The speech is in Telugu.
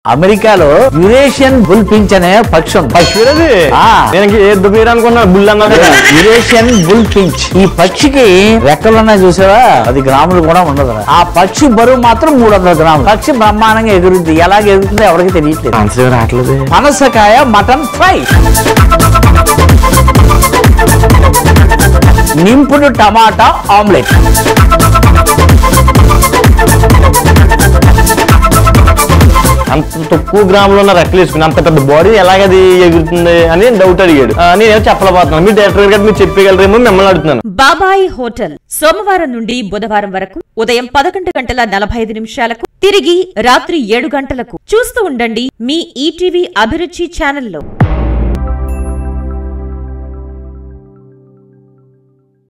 అమెరికాలో యురేషియన్ బుల్ పించ్ అనే పక్షి ఉంది పక్షులది ఆ. నేను ఇంక ఏ దుబ్బేరు అనుకున్నా బుల్ అన్నా కదా యురేషియన్ బుల్ పించ్ ఈ పక్షికి రెక్కలున్నాయి చూసావా అది గ్రాములు కూడా ఉండదు ఆ పక్షి బరువు మాత్రం మూడు వందల గ్రాములు పక్షి బ్రహ్మాండంగా ఎగురుద్ది ఎలాగ ఎగురుతుందో ఎవరికి తెలియట్లేదు ఆన్సర్ రావట్లేదు పనసకాయ మటన్ ఫ్రై నింపుడు టమాటా ఆమ్లెట్ అంత తక్కువ గ్రాములు ఉన్న రెక్కలు వేసుకుని అంత పెద్ద బాడీ ఎలాగది ఎగురుతుంది అని డౌట్ అడిగాడు ఆ, నేనేమో చెప్పలేకపోతున్నాను మీ డైరెక్టర్ గారు మీరు చెప్పగలరేమో మిమ్మల్ని అడుగుతున్నాను బాబాయ్ హోటల్ సోమవారం నుండి బుధవారం వరకు ఉదయం పదకొండు గంటల నలభై ఐదు నిమిషాలకు తిరిగి రాత్రి ఏడు గంటలకు చూస్తూ ఉండండి మీ ఈటీవీ అభిరుచి ఛానల్లో